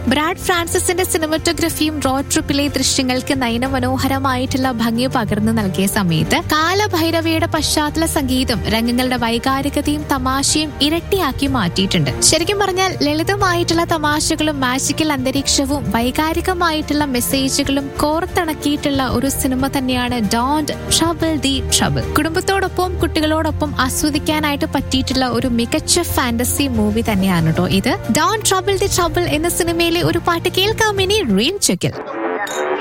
Brad ഫ്രാൻസിസിന്റെ സിനിമറ്റോഗ്രഫിയും road ട്രിപ്പിലെ ദൃശ്യങ്ങൾക്ക് നയനമനോഹരമായിട്ടുള്ള ഭംഗി പകർന്നു നൽകിയ സമയത്ത് കാലഭൈരവയുടെ പശ്ചാത്തല സംഗീതം രംഗങ്ങളുടെ വൈകാരികതയും തമാശയും ഇരട്ടിയാക്കി മാറ്റിയിട്ടുണ്ട് ശരിക്കും പറഞ്ഞാൽ ലളിതമായിട്ടുള്ള തമാശകളും മാജിക്കൽ അന്തരീക്ഷവും വൈകാരികമായിട്ടുള്ള മെസ്സേജുകളും കോർത്തിണക്കിയിട്ടുള്ള ഒരു സിനിമ തന്നെയാണ് ഡോണ്ട് ട്രബിൾ ദി ട്രബിൾ കുടുംബത്തോടൊപ്പം കുട്ടികളോടൊപ്പം ആസ്വദിക്കാനായിട്ട് പറ്റിയിട്ടുള്ള ഒരു മികച്ച ഫാന്റസി മൂവി തന്നെയാണ് കേട്ടോ ഇത് ഡോൺ ട്രബിൾ ദി ട്രബിൾ എന്ന സിനിമയിലെ ഒരു പാട്ട് കേൾക്കാം ഇനി റീൽ ചെക്കിൽ